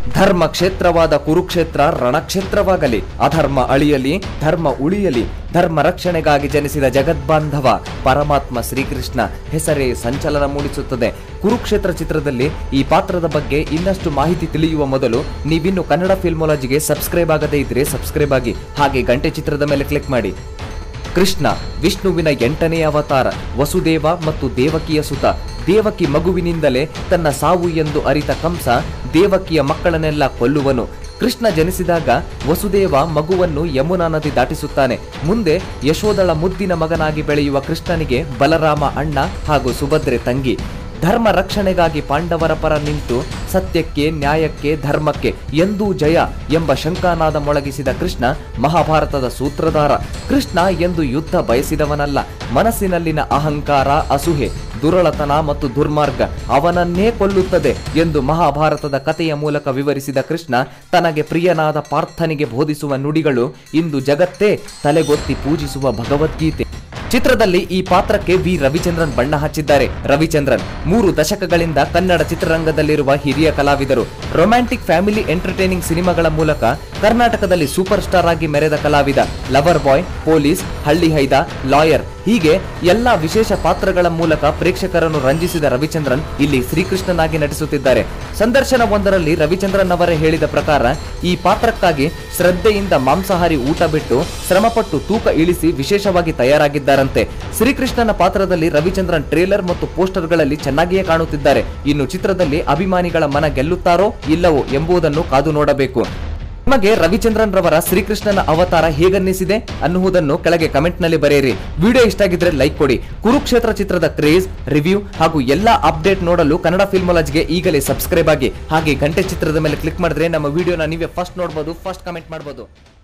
ಧರ್ಮ ಕ್ಷೇತ್ರವಾದ ಕುರುಕ್ಷೇತ್ರ ರಣಕ್ಷೇತ್ರವಾಗಲಿ ಅಧರ್ಮ ಅಳಿಯಲಿ ಧರ್ಮ ಉಳಿಯಲಿ ಧರ್ಮ ರಕ್ಷಣೆಗಾಗಿ ಜನಿಸಿದ ಜಗದ್ಬಾಂಧವ ಪರಮಾತ್ಮ ಶ್ರೀಕೃಷ್ಣ ಹೆಸರೇ ಸಂಚಲನ ಮೂಡಿಸುತ್ತದೆ ಕುರುಕ್ಷೇತ್ರ ಚಿತ್ರದಲ್ಲಿ ಈ ಪಾತ್ರದ ಬಗ್ಗೆ ಇನ್ನಷ್ಟು ಮಾಹಿತಿ ತಿಳಿಯುವ ಮೊದಲು ನೀವಿನ್ನು ಕನ್ನಡ ಫಿಲ್ಮೋಲಜಿಗೆ ಸಬ್ಸ್ಕ್ರೈಬ್ ಆಗದೇ ಇದ್ರೆ ಸಬ್ಸ್ಕ್ರೈಬ್ ಆಗಿ ಹಾಗೆ ಗಂಟೆ ಚಿತ್ರದ ಮೇಲೆ ಕ್ಲಿಕ್ ಮಾಡಿ ಕೃಷ್ಣ ವಿಷ್ಣುವಿನ ಎಂಟನೇ ಅವತಾರ ವಸುದೇವ ಮತ್ತು ದೇವಕಿಯ ಸುತ ದೇವಕಿ ಮಗುವಿನಿಂದಲೇ ತನ್ನ ಸಾವು ಎಂದು ಅರಿತ ಕಂಸ ದೇವಕಿಯ ಮಕ್ಕಳನ್ನೆಲ್ಲ ಕೊಲ್ಲುವನು ಕೃಷ್ಣ ಜನಿಸಿದಾಗ ವಸುದೇವ ಮಗುವನ್ನು ಯಮುನಾ ನದಿ ದಾಟಿಸುತ್ತಾನೆ ಮುಂದೆ ಯಶೋದಳ ಮುದ್ದಿನ ಮಗನಾಗಿ ಬೆಳೆಯುವ ಕೃಷ್ಣನಿಗೆ ಬಲರಾಮ ಅಣ್ಣ ಹಾಗೂ ಸುಭದ್ರೆ ತಂಗಿ ಧರ್ಮ ರಕ್ಷಣೆಗಾಗಿ ಪಾಂಡವರ ಪರ ನಿಂತು ಸತ್ಯಕ್ಕೆ ನ್ಯಾಯಕ್ಕೆ ಧರ್ಮಕ್ಕೆ ಎಂದೂ ಜಯ ಎಂಬ ಶಂಕಾನಾದ ಮೊಳಗಿಸಿದ ಕೃಷ್ಣ ಮಹಾಭಾರತದ ಸೂತ್ರಧಾರ ಕೃಷ್ಣ ಎಂದು ಯುದ್ಧ ಬಯಸಿದವನಲ್ಲ ಮನಸ್ಸಿನಲ್ಲಿನ ಅಹಂಕಾರ ಅಸೂಹೆ ದುರಳತನ ಮತ್ತು ದುರ್ಮಾರ್ಗ ಅವನನ್ನೇ ಕೊಲ್ಲುತ್ತದೆ ಎಂದು ಮಹಾಭಾರತದ ಕಥೆಯ ಮೂಲಕ ವಿವರಿಸಿದ ಕೃಷ್ಣ ತನಗೆ ಪ್ರಿಯನಾದ ಪಾರ್ಥನಿಗೆ ಬೋಧಿಸುವ ನುಡಿಗಳು ಇಂದು ಜಗತ್ತೇ ತಲೆಗೊತ್ತಿ ಪೂಜಿಸುವ ಭಗವದ್ಗೀತೆ ಚಿತ್ರದಲ್ಲಿ ಈ ಪಾತ್ರಕ್ಕೆ ವಿ ರವಿಚಂದ್ರನ್ ಬಣ್ಣ ಹಚ್ಚಿದ್ದಾರೆ ರವಿಚಂದ್ರನ್ ಮೂರು ದಶಕಗಳಿಂದ ಕನ್ನಡ ಚಿತ್ರರಂಗದಲ್ಲಿರುವ ಹಿರಿಯ ಕಲಾವಿದರು ರೊಮ್ಯಾಂಟಿಕ್ ಫ್ಯಾಮಿಲಿ ಎಂಟರ್ಟೈನಿಂಗ್ ಸಿನಿಮಾಗಳ ಮೂಲಕ ಕರ್ನಾಟಕದಲ್ಲಿ ಸೂಪರ್ ಸ್ಟಾರ್ ಆಗಿ ಮೆರೆದ ಕಲಾವಿದ ಲವರ್ ಬಾಯ್ ಪೊಲೀಸ್ ಹಳ್ಳಿ ಹೈದ ಲಾಯರ್ ಹೀಗೆ ಎಲ್ಲಾ ವಿಶೇಷ ಪಾತ್ರಗಳ ಮೂಲಕ ಪ್ರೇಕ್ಷಕರನ್ನು ರಂಜಿಸಿದ ರವಿಚಂದ್ರನ್ ಇಲ್ಲಿ ಶ್ರೀಕೃಷ್ಣನಾಗಿ ನಟಿಸುತ್ತಿದ್ದಾರೆ ಸಂದರ್ಶನ ಒಂದರಲ್ಲಿ ರವಿಚಂದ್ರನ್ ಅವರೇ ಹೇಳಿದ ಪ್ರಕಾರ ಈ ಪಾತ್ರಕ್ಕಾಗಿ ಶ್ರದ್ಧೆಯಿಂದ ಮಾಂಸಾಹಾರಿ ಊಟ ಬಿಟ್ಟು ಶ್ರಮಪಟ್ಟು ತೂಕ ಇಳಿಸಿ ವಿಶೇಷವಾಗಿ ತಯಾರಾಗಿದ್ದಾರಂತೆ ಶ್ರೀಕೃಷ್ಣನ ಪಾತ್ರದಲ್ಲಿ ರವಿಚಂದ್ರನ್ ಟ್ರೇಲರ್ ಮತ್ತು ಪೋಸ್ಟರ್ಗಳಲ್ಲಿ ಚೆನ್ನಾಗಿಯೇ ಕಾಣುತ್ತಿದ್ದಾರೆ ಇನ್ನು ಚಿತ್ರದಲ್ಲಿ ಅಭಿಮಾನಿಗಳ ಮನ ಗೆಲ್ಲುತ್ತಾರೋ ಇಲ್ಲವೋ ಎಂಬುದನ್ನು ಕಾದು ನೋಡಬೇಕು ನಿಮಗೆ ರವಿಚಂದ್ರನ್ ರವರ ಶ್ರೀಕೃಷ್ಣನ ಅವತಾರ ಹೇಗನ್ನಿಸಿದೆ ಅನ್ನುವುದನ್ನು ಕೆಳಗೆ ಕಮೆಂಟ್ ನಲ್ಲಿ ಬರೆಯಿರಿ ವಿಡಿಯೋ ಇಷ್ಟ ಆಗಿದ್ರೆ ಲೈಕ್ ಕೊಡಿ ಕುರುಕ್ಷೇತ್ರ ಚಿತ್ರದ ಕ್ರೇಜ್ ರಿವ್ಯೂ ಹಾಗೂ ಎಲ್ಲಾ ಅಪ್ಡೇಟ್ ನೋಡಲು ಕನ್ನಡ ಫಿಲ್ಮಾಲಜಿಗೆ ಈಗಲೇ ಸಬ್ಸ್ಕ್ರೈಬ್ ಆಗಿ ಹಾಗೆ ಗಂಟೆ ಚಿತ್ರದ ಮೇಲೆ ಕ್ಲಿಕ್ ಮಾಡಿದ್ರೆ ನಮ್ಮ ವಿಡಿಯೋನ ನೀವೇ ಫಸ್ಟ್ ನೋಡಬಹುದು ಫಸ್ಟ್ ಕಮೆಂಟ್ ಮಾಡಬಹುದು